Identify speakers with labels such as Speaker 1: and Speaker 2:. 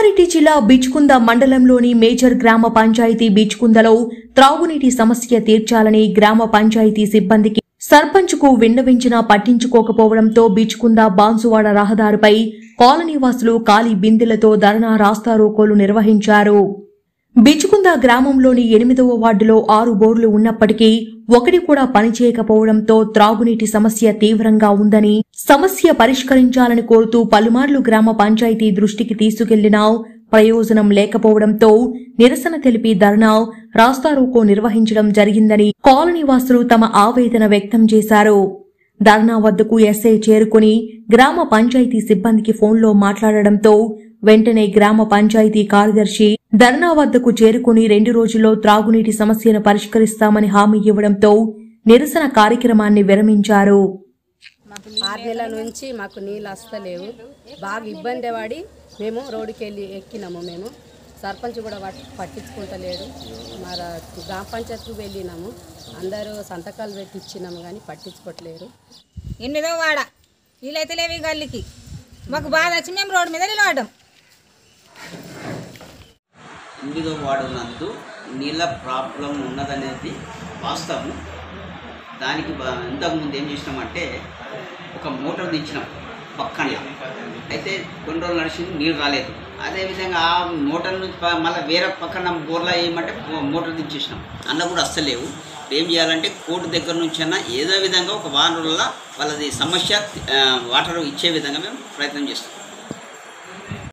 Speaker 1: కామారెడ్డి జిల్లా బిచ్కుంద మండలంలోని మేజర్ గ్రామ పంచాయతీ బిచ్కుందలో త్రాగునీటి సమస్య తీర్చాలని గ్రామ పంచాయతీ సిబ్బందికి సర్పంచ్కు విన్నవించినా పట్టించుకోకపోవడంతో బిచ్కుంద బాన్సువాడ రహదారిపై కాలనీవాసులు ఖాళీ బిందెలతో ధర్నా రాస్తారోకోలు నిర్వహించారు బిచ్కుంద గ్రామంలోని ఎనిమిదవ వార్డులో ఆరు బోర్లు ఉన్నప్పటికీ ఒకటి కూడా పనిచేయకపోవడంతో త్రాగునీటి సమస్య తీవ్రంగా ఉందని సమస్య పరిష్కరించాలని కోరుతూ పలుమార్లు గ్రామ పంచాయతీ దృష్టికి తీసుకెళ్లినా ప్రయోజనం లేకపోవడంతో నిరసన తెలిపి ధర్నా రాస్తారోకో నిర్వహించడం జరిగిందని కాలనీవాసులు తమ ఆవేదన వ్యక్తం చేశారు ధర్నా వద్దకు ఎస్ఐ చేరుకుని గ్రామ పంచాయతీ సిబ్బందికి ఫోన్లో మాట్లాడడంతో వెంటనే గ్రామ పంచాయతీ కార్యదర్శి ధర్నా వద్దకు చేరుకుని రెండు రోజుల్లో త్రాగునీటి సమస్యను పరిష్కరిస్తామని హామీ ఇవ్వడంతో నిరసన కార్యక్రమాన్ని విరమించారు
Speaker 2: ఆరు నెలల నుంచి మాకు నీళ్ళు వస్తలేవు బాగా ఇబ్బంది పడి మేము రోడ్డుకి వెళ్ళి ఎక్కినాము మేము సర్పంచ్ కూడా పట్- పట్టించుకుంటలేడు మరి గ్రామ పంచాయతీకి వెళ్ళినాము అందరూ సంతకాలు పెట్టి ఇచ్చినాము కానీ పట్టించుకోవట్లేరు
Speaker 3: ఎనిమిదో వాడ వీలైతే లేవి గల్లికి మాకు బాధ వచ్చి మేము రోడ్డు మీద నిలబడ్డాం
Speaker 4: ఎనిమిదో వార్డు నందు నీళ్ళ ప్రాబ్లం ఉన్నదనేది వాస్తవం దానికి బ- ఇంతకుముందు ఏం చేసినామంటే ఒక మోటార్ దించినాం పక్కన అయితే కొన్ని రోజులు నడిచింది నీళ్ళు రాలేదు అదేవిధంగా ఆ మోటార్ నుంచి ప- మళ్ళీ వేరే పక్కన బోర్లా వేయమంటే బో- మోటార్ దించేసినాం అన్న కూడా అస్సలేవు ఏం చేయాలంటే కోర్టు దగ్గర నుంచి అన్న ఏదో విధంగా ఒక వారం రోజుల వాళ్ళది సమస్య ఆ, వాటర్ ఇచ్చే విధంగా మేము ప్రయత్నం చేస్తాం